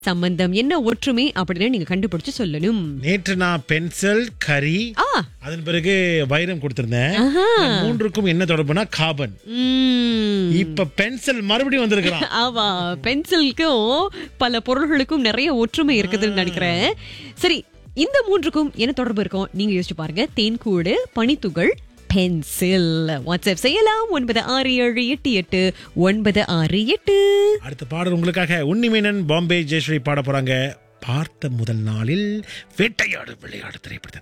சம்பந்தம் என்ன ஒற்றுமை அப்படின்னு நீங்க கண்டுபிடிச்சு சொல்லணும் நேற்று நான் பென்சில் கரி ஆ அதன் பிறகு வைரம் கொடுத்திருந்தேன் ஆஹா. இந்த மூன்றுக்கும் என்ன தொடர்புனா கார்பன் உம். இப்ப பென்சில் மறுபடியும் வந்திருக்கிறான் ஆமா பென்சிலுக்கும் பல பொருள்களுக்கும் நிறைய ஒற்றுமை இருக்குதுன்னு நினைக்கிறேன் சரி இந்த மூன்றுக்கும் என்ன தொடர்பு இருக்கும் நீங்க யோசிச்சு பாருங்க தேன்கூடு பனித்துகள் பென்சில் வாட்ஸ்அப் செய்யலாம் ஒன்பது ஆறு ஏழு எட்டு எட்டு ஒன்பது ஆறு எட்டு அடுத்த பாடல் உங்களுக்காக உன்னிமேனன் பாம்பே ஜெயஸ்ரீ பாட போறாங்க பார்த்த முதல் நாளில் வேட்டையாடு விளையாடு திரைப்படத்தை